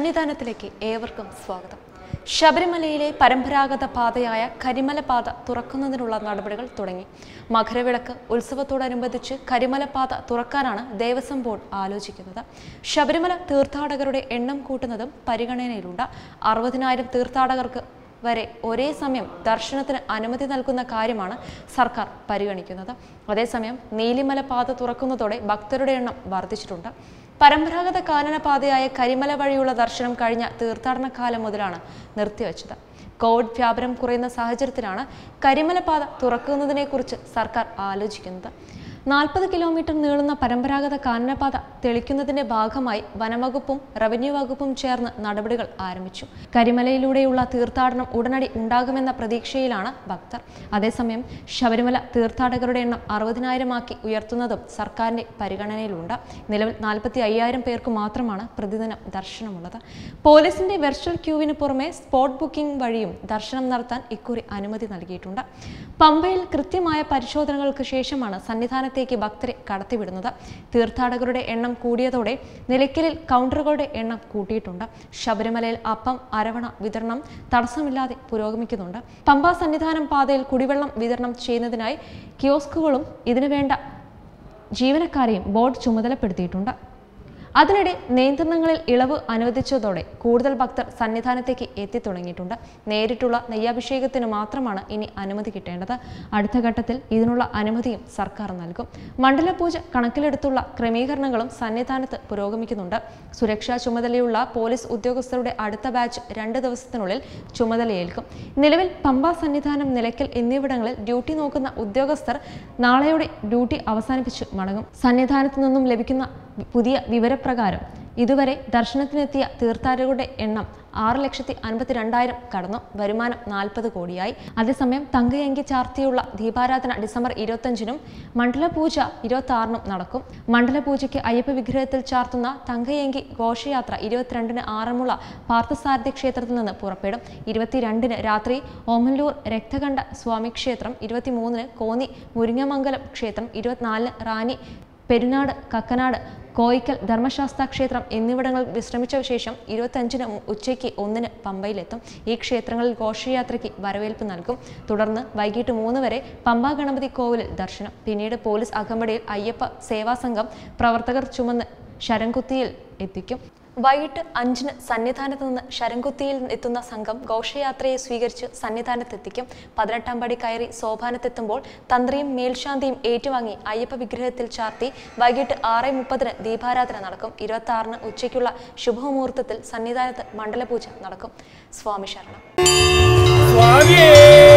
സന്നിധാനത്തിലേക്ക് ഏവർക്കും സ്വാഗതം ശബരിമലയിലെ പരമ്പരാഗത പാതയായ കരിമല പാത തുറക്കുന്നതിനുള്ള നടപടികൾ തുടങ്ങി മകരവിളക്ക് ഉത്സവത്തോടനുബന്ധിച്ച് കരിമല പാത തുറക്കാനാണ് ദേവസ്വം ബോർഡ് ആലോചിക്കുന്നത് ശബരിമല തീർത്ഥാടകരുടെ എണ്ണം കൂട്ടുന്നതും പരിഗണനയിലുണ്ട് അറുപതിനായിരം തീർത്ഥാടകർക്ക് വരെ ഒരേ സമയം ദർശനത്തിന് അനുമതി നൽകുന്ന കാര്യമാണ് സർക്കാർ പരിഗണിക്കുന്നത് അതേസമയം നീലിമല പാത തുറക്കുന്നതോടെ ഭക്തരുടെ എണ്ണം വർദ്ധിച്ചിട്ടുണ്ട് പരമ്പരാഗത കാനനപാതയായ കരിമല വഴിയുള്ള ദർശനം കഴിഞ്ഞ തീർത്ഥാടന കാലം മുതലാണ് നിർത്തിവെച്ചത് കോവിഡ് വ്യാപനം കുറയുന്ന സാഹചര്യത്തിലാണ് കരിമല പാത തുറക്കുന്നതിനെക്കുറിച്ച് സർക്കാർ ആലോചിക്കുന്നത് നാൽപ്പത് കിലോമീറ്റർ നീളുന്ന പരമ്പരാഗത കാനനപാത തെളിക്കുന്നതിന്റെ ഭാഗമായി വനംവകുപ്പും റവന്യൂ വകുപ്പും ചേർന്ന് നടപടികൾ ആരംഭിച്ചു കരിമലയിലൂടെയുള്ള തീർത്ഥാടനം ഉടനടി ഉണ്ടാകുമെന്ന പ്രതീക്ഷയിലാണ് ഭക്തർ അതേസമയം ശബരിമല തീർത്ഥാടകരുടെ എണ്ണം അറുപതിനായിരമാക്കി ഉയർത്തുന്നതും സർക്കാരിന്റെ പരിഗണനയിലുണ്ട് നിലവിൽ നാൽപ്പത്തി അയ്യായിരം പേർക്ക് മാത്രമാണ് പ്രതിദിനം ദർശനമുള്ളത് പോലീസിന്റെ വെർച്വൽ ക്യൂവിന് പുറമെ സ്പോട്ട് ബുക്കിംഗ് വഴിയും ദർശനം നടത്താൻ ഇക്കുറി അനുമതി നൽകിയിട്ടുണ്ട് പമ്പയിൽ കൃത്യമായ പരിശോധനകൾക്ക് ശേഷമാണ് സന്നിധാനത്തേക്ക് ഭക്തരെ കടത്തിവിടുന്നത് തീർത്ഥാടകരുടെ എണ്ണം കൂടിയതോടെ നിലയ്ക്കലിൽ കൗണ്ടറുകളുടെ എണ്ണം കൂട്ടിയിട്ടുണ്ട് ശബരിമലയിൽ അപ്പം അരവണ വിതരണം തടസ്സമില്ലാതെ പുരോഗമിക്കുന്നുണ്ട് പമ്പ സന്നിധാനം പാതയിൽ കുടിവെള്ളം വിതരണം ചെയ്യുന്നതിനായി കിയോസ്കുകളും ഇതിനുവേണ്ട ജീവനക്കാരെയും ബോർഡ് ചുമതലപ്പെടുത്തിയിട്ടുണ്ട് അതിനിടെ നിയന്ത്രണങ്ങളിൽ ഇളവ് അനുവദിച്ചതോടെ കൂടുതൽ ഭക്തർ സന്നിധാനത്തേക്ക് എത്തിത്തുടങ്ങിയിട്ടുണ്ട് നേരിട്ടുള്ള നെയ്യാഭിഷേകത്തിന് മാത്രമാണ് ഇനി അനുമതി കിട്ടേണ്ടത് അടുത്ത ഘട്ടത്തിൽ ഇതിനുള്ള അനുമതിയും സർക്കാർ നൽകും മണ്ഡലപൂജ കണക്കിലെടുത്തുള്ള ക്രമീകരണങ്ങളും സന്നിധാനത്ത് പുരോഗമിക്കുന്നുണ്ട് സുരക്ഷാ ചുമതലയുള്ള പോലീസ് ഉദ്യോഗസ്ഥരുടെ അടുത്ത ബാച്ച് രണ്ട് ദിവസത്തിനുള്ളിൽ ചുമതലയേൽക്കും നിലവിൽ പമ്പ സന്നിധാനം നിലയ്ക്കൽ എന്നിവിടങ്ങളിൽ ഡ്യൂട്ടി നോക്കുന്ന ഉദ്യോഗസ്ഥർ നാളെയോടെ ഡ്യൂട്ടി അവസാനിപ്പിച്ച് മടങ്ങും സന്നിധാനത്തു നിന്നും ലഭിക്കുന്ന പുതിയ വിവരപ്രകാരം ഇതുവരെ ദർശനത്തിനെത്തിയ തീർത്ഥാടകരുടെ എണ്ണം ആറ് ലക്ഷത്തി അൻപത്തി രണ്ടായിരം കടന്നു വരുമാനം നാൽപ്പത് കോടിയായി അതേസമയം തങ്കയങ്കി ചാർത്തിയുള്ള ദീപാരാധന ഡിസംബർ ഇരുപത്തഞ്ചിനും മണ്ഡലപൂജ ഇരുപത്തി ആറിനും നടക്കും മണ്ഡലപൂജയ്ക്ക് അയ്യപ്പ വിഗ്രഹത്തിൽ ചാർത്തുന്ന തങ്കയങ്കി ഘോഷയാത്ര ഇരുപത്തിരണ്ടിന് ആറന്മുള പാർത്ഥസാരഥി ക്ഷേത്രത്തിൽ നിന്ന് പുറപ്പെടും ഇരുപത്തിരണ്ടിന് രാത്രി ഓമല്ലൂർ രക്തകണ്ഠ സ്വാമി ക്ഷേത്രം ഇരുപത്തിമൂന്നിന് കോന്നി മുരിങ്ങമംഗലം ക്ഷേത്രം ഇരുപത്തിനാലിന് റാന്നി പെരുനാട് കക്കനാട് കോയിക്കൽ ധർമ്മശാസ്ത്ര ക്ഷേത്രം എന്നിവിടങ്ങളിൽ വിശ്രമിച്ച ശേഷം ഇരുപത്തഞ്ചിന് ഉച്ചയ്ക്ക് ഒന്നിന് പമ്പയിലെത്തും ഈ ക്ഷേത്രങ്ങളിൽ ഘോഷയാത്രയ്ക്ക് വരവേൽപ്പ് നൽകും തുടർന്ന് വൈകിട്ട് മൂന്ന് വരെ പമ്പ ഗണപതി കോവിലിൽ ദർശനം പിന്നീട് പോലീസ് അകമ്പടിയിൽ അയ്യപ്പ സേവാ സംഘം പ്രവർത്തകർ ചുമന്ന് ശരംകുത്തിയിൽ എത്തിക്കും വൈകിട്ട് അഞ്ചിന് സന്നിധാനത്ത് നിന്ന് ശരംകുത്തിയിൽ എത്തുന്ന സംഘം ഘോഷയാത്രയെ സ്വീകരിച്ച് സന്നിധാനത്തെത്തിക്കും പതിനെട്ടാം പടി കയറി സോപാനത്തെത്തുമ്പോൾ തന്ത്രിയും മേൽശാന്തിയും ഏറ്റുവാങ്ങി അയ്യപ്പ വിഗ്രഹത്തിൽ ചാർത്തി വൈകിട്ട് ആറ് മുപ്പതിന് ദീപാരാധന നടക്കും ഇരുപത്തി ആറിന് ഉച്ചയ്ക്കുള്ള ശുഭമുഹൂർത്തത്തിൽ സന്നിധാനത്ത് മണ്ഡലപൂജ നടക്കും സ്വാമി ശരണം സ്വാമിയേ